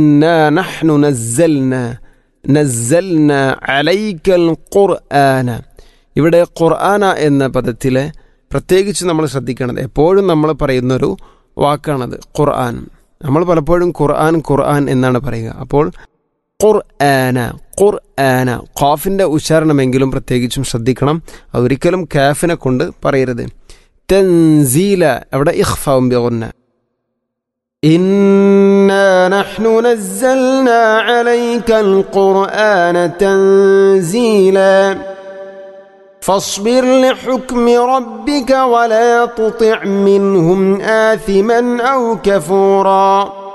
ഇന്നാ നഹ്നു നസ്സൽന നസ്സൽന അലൈക്കൽ ഖുർആന ഇവിടെ ഖുർആന എന്ന പദത്തിലെ പ്രത്യേകിച്ച് നമ്മൾ ശ്രദ്ധിക്കണം എപ്പോഴും നമ്മൾ പറയുന്നൊരു വാക്കാണത് ഖുർആൻ നമ്മൾ പലപ്പോഴും ഖുർആൻ ഖുർആൻ എന്നാണ് പറയുക അപ്പോൾ ഖുർആന ഖുർആന ഖാഫിൻ്റെ ഉച്ചാരണമെങ്കിലും പ്രത്യേകിച്ചും ശ്രദ്ധിക്കണം അത് ഒരിക്കലും കാഫിനെ കൊണ്ട് പറയരുത് തൻസീല അവിടെ ഇഖ്ഫാവും ബിഗുന്ന إنا نحن نزلنا عليك القرآن تنزيلا فاصبر لحكم ربك ولا تطع منهم آثما أو كفورا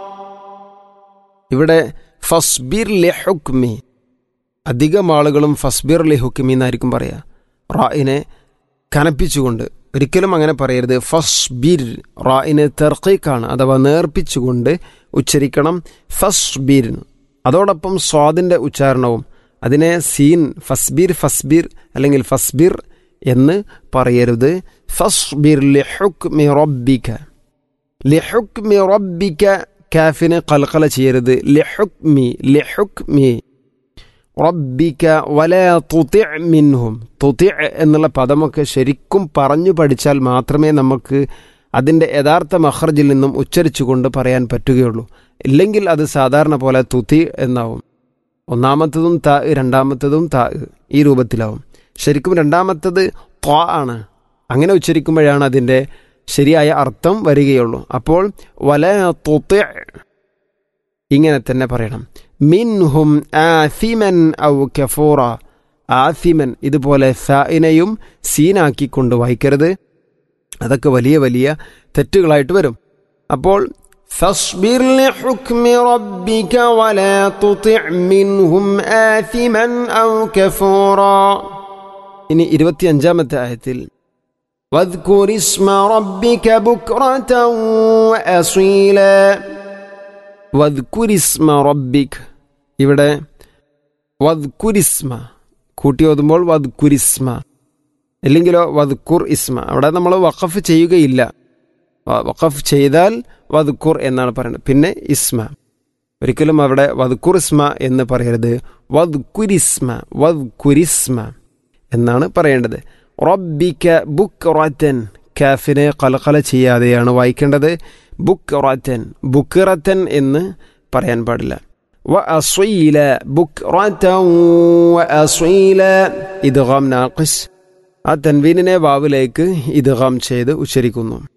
ഇവിടെ ഫസ്ബിർ ലി ഹുക്മി അധികം ആളുകളും ഫസ്ബിർ ലി ഹുക്മി എന്നായിരിക്കും പറയുക റായിനെ കനപ്പിച്ചുകൊണ്ട് ഒരിക്കലും അങ്ങനെ പറയരുത് ഫസ്ബിർ റായിന് തെർക്കീക്കാണ് അഥവാ നേർപ്പിച്ചുകൊണ്ട് ഉച്ചരിക്കണം ഫസ്ബിർ അതോടൊപ്പം സ്വാദിൻ്റെ ഉച്ചാരണവും അതിനെ സീൻ ഫസ്ബിർ ഫസ്ബിർ അല്ലെങ്കിൽ ഫസ്ബിർ എന്ന് പറയരുത് ഫസ്ബിർ ലിഹുക്മി റബ്ബിക ലിഹുക്മി റബ്ബിക കാഫിനെ കൽക്കല ചെയ്യരുത് ലിഹുക്മി ലിഹുക്മി റബ്ബിക വല തുതി മിൻഹും തുതി എന്നുള്ള പദമൊക്കെ ശരിക്കും പറഞ്ഞു പഠിച്ചാൽ മാത്രമേ നമുക്ക് അതിൻ്റെ യഥാർത്ഥ മഹർജിൽ നിന്നും ഉച്ചരിച്ചുകൊണ്ട് പറയാൻ പറ്റുകയുള്ളൂ ഇല്ലെങ്കിൽ അത് സാധാരണ പോലെ തുതി എന്നാവും ഒന്നാമത്തതും താ രണ്ടാമത്തതും താ ഈ രൂപത്തിലാവും ശരിക്കും രണ്ടാമത്തത് ത്വാ ആണ് അങ്ങനെ ഉച്ചരിക്കുമ്പോഴാണ് അതിൻ്റെ ശരിയായ അർത്ഥം വരികയുള്ളൂ അപ്പോൾ വല തുതി ഇങ്ങനെ തന്നെ പറയണം മിൻഹും ആസിമൻ ഔ കഫൂറ ആസിമൻ ഇതുപോലെ സായിനെയും സീനാക്കിക്കൊണ്ട് വായിക്കരുത് അതൊക്കെ വലിയ വലിയ തെറ്റുകളായിട്ട് വരും അപ്പോൾ فاصبر لحكم ربك ولا تطع منهم آثما أو كفورا ഇനി ഇരുപത്തിയഞ്ചാമത്തെ ആയത്തിൽ واذكر اسم ربك بكرة وأصيلا വദ്കുരിസ്മ റബ്ബിക് ഇവിടെ വദ്കുരിസ്മ കൂട്ടി ഓതുമ്പോൾ വദ്കുരിസ്മ ഇല്ലെങ്കിലോ വദ്കുർ ഇസ്മ അവിടെ നമ്മൾ വഖഫ് ചെയ്യുകയില്ല വഖഫ് ചെയ്താൽ വദ്കുർ എന്നാണ് പറയുന്നത് പിന്നെ ഇസ്മ ഒരിക്കലും അവിടെ വദ്കുർ ഇസ്മ എന്ന് പറയരുത് വദ്കുരിസ്മ വദ്കുരിസ്മ എന്നാണ് പറയേണ്ടത് റബ്ബിക്ക ബുക്ക് റത്തൻ കാഫിനെ കലകല ചെയ്യാതെയാണ് വായിക്കേണ്ടത് ബുക്റത്തൻ ബുക്റത്തൻ എന്ന് പറയാൻ പാടില്ല വ അസ്വീല ബുക്റത്തൻ വ അസ്വീല ഇദ്ഗാം നാഖിസ് ആ തൻവീനിനെ വാവിലേക്ക് ഇദ്ഗാം ചെയ്ത് ഉച്ചരിക്കുന്നു